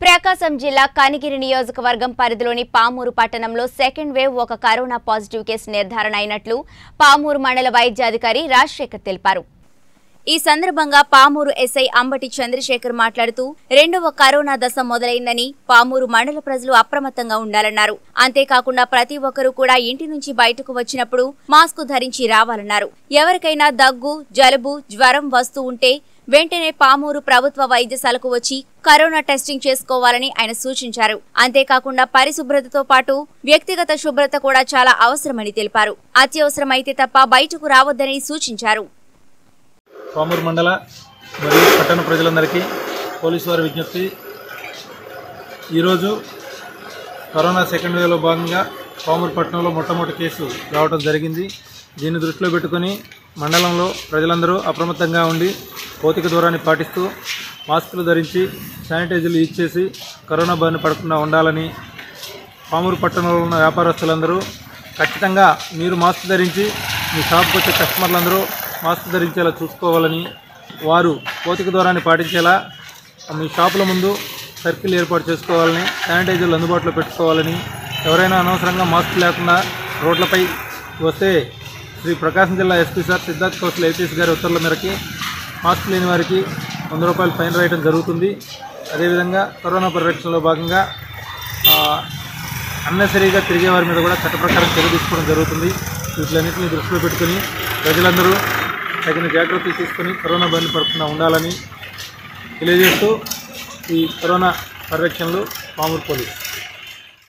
ప్రకాశం జిల్లా కనిగిరి నియోజకవర్గం పరిధిలోని పామూరు పట్టణంలో సెకండ్ వేవ్ ఒక కరోనా పాజిటివ్ కేసు నిర్ధారణ అయినట్లు పామూరు మండల వైద్యాధికారి రాజశేఖర్ తెలిపారు ఈ సందర్భంగా పామూరు ఎస్ఐ అంబటి చంద్రశేఖర్ మాట్లాడుతూ రెండవ కరోనా దశ మొదలైందని పామూరు మండల ప్రజలు అప్రమత్తంగా ఉండాలన్నారు అంతేకాకుండా ప్రతి ఒక్కరూ కూడా ఇంటి నుంచి బయటకు వచ్చినప్పుడు మాస్క్ ధరించి రావాలన్నారు ఎవరికైనా దగ్గు జలుబు జ్వరం వస్తూ ఉంటే వెంటనే పామూరు ప్రభుత్వ వైద్యశాలకు వచ్చి కరోనా టెస్టింగ్ చేసుకోవాలని ఆయన సూచించారు అంతేకాకుండా పరిశుభ్రతతో పాటు వ్యక్తిగత శుభ్రత కూడా చాలా అవసరమని తెలిపారు అత్యవసరమైతే తప్ప బయటకు రావద్దని సూచించారు పామూరు మండల మరియు పట్టణ ప్రజలందరికీ పోలీసు వారి విజ్ఞప్తి ఈరోజు కరోనా సెకండ్ వేవ్లో భాగంగా పామూరు పట్టణంలో మొట్టమొదటి కేసు రావడం జరిగింది దీన్ని దృష్టిలో పెట్టుకొని మండలంలో ప్రజలందరూ అప్రమత్తంగా ఉండి భౌతిక దూరాన్ని పాటిస్తూ మాస్కులు ధరించి శానిటైజర్లు యూజ్ చేసి కరోనా బారిన పడకుండా ఉండాలని పామూరు పట్టణంలో ఉన్న వ్యాపారస్తులందరూ ఖచ్చితంగా మీరు మాస్క్ ధరించి మీ షాప్కి వచ్చే కస్టమర్లందరూ మాస్క్ ధరించేలా చూసుకోవాలని వారు భౌతిక దూరాన్ని పాటించేలా మీ షాపుల ముందు సర్కిల్ ఏర్పాటు చేసుకోవాలని శానిటైజర్లు అందుబాటులో పెట్టుకోవాలని ఎవరైనా అనవసరంగా మాస్క్ లేకుండా రోడ్లపై వస్తే శ్రీ ప్రకాశం జిల్లా SP sir Siddharth Kaushal IPS గారి ఉత్తర్వుల మేరకి మాస్క్ లేని వారికి వంద రూపాయలు ఫైన్ రాయడం జరుగుతుంది అదేవిధంగా కరోనా పరిరక్షణలో భాగంగా ఆ, అన్నెసరీగా తిరిగే వారి మీద కూడా చట్ట ప్రకారం చర్య తీసుకోవడం జరుగుతుంది వీటిలన్నింటినీ దృష్టిలో పెట్టుకుని ప్రజలందరూ తగిన జాగ్రత్తలు తీసుకొని కరోనా బారిన పడకుండా ఉండాలని తెలియజేస్తూ ఈ కరోనా పరిరక్షణలు పామూరు పోలీస్